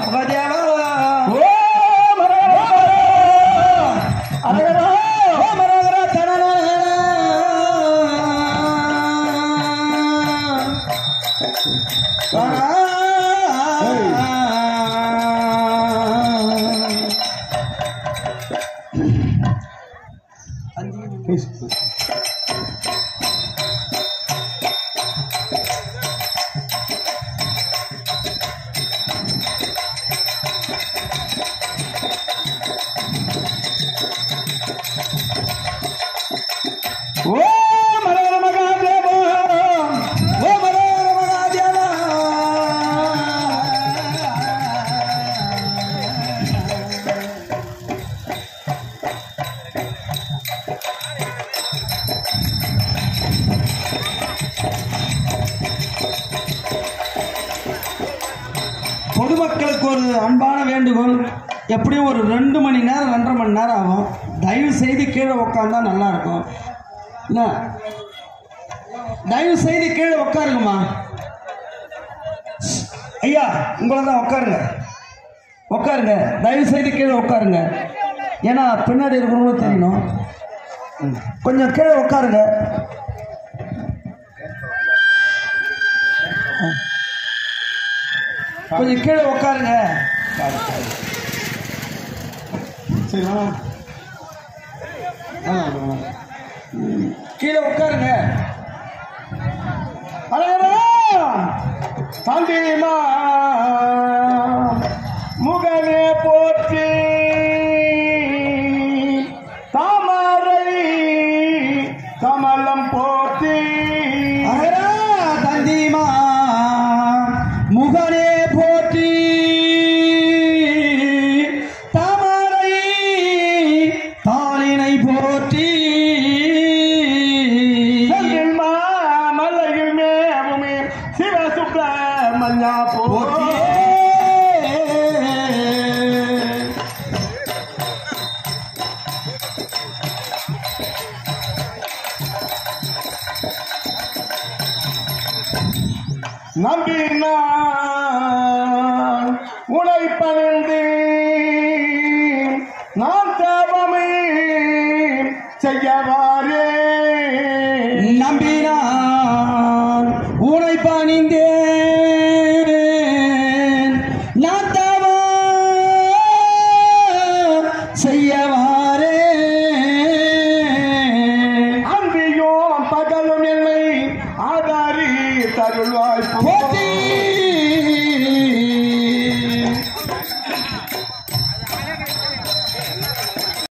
முகதேவா ஓ மரகதா அழகரா ஓ மரகர தனனா ஓ மரகத மகாதேவா ஓ மரகர மகாதேவா பொதுமக்களுக்கு ஒரு அன்பான வேண்டுகோள் எப்படியும் ஒரு ரெண்டு மணி நேரம் ரெண்டரை மணி நேரம் ஆகும் தயவு செய்து கீழே உட்காந்தா நல்லா இருக்கும் என்ன தயவு செய்து கீழே உட்காருங்கம்மா ஐயா உங்களை தான் உட்காருங்க உட்காருங்க தயவு செய்து கீழே உட்காருங்க ஏன்னா பின்னாடி இருக்கிறவங்களும் தெரியணும் கொஞ்சம் கீழே உட்காருங்க கொஞ்சம் கீழே உட்காருங்க சரி வா. ஆ, ஆ. ம், கீழே உட்காருங்க அழகரா தாண்டிமா முகமே போற்றி தாமரை கமலம் போற்றி அழகரா தந்திமா முகனே போற்றி தாமரை தாளினை போற்றி மலையில் மேவுமே சிவசுப்ர மல்லா போற்றி நம்பினான் உனை பணிந்து நான் தேவமே செய்யவா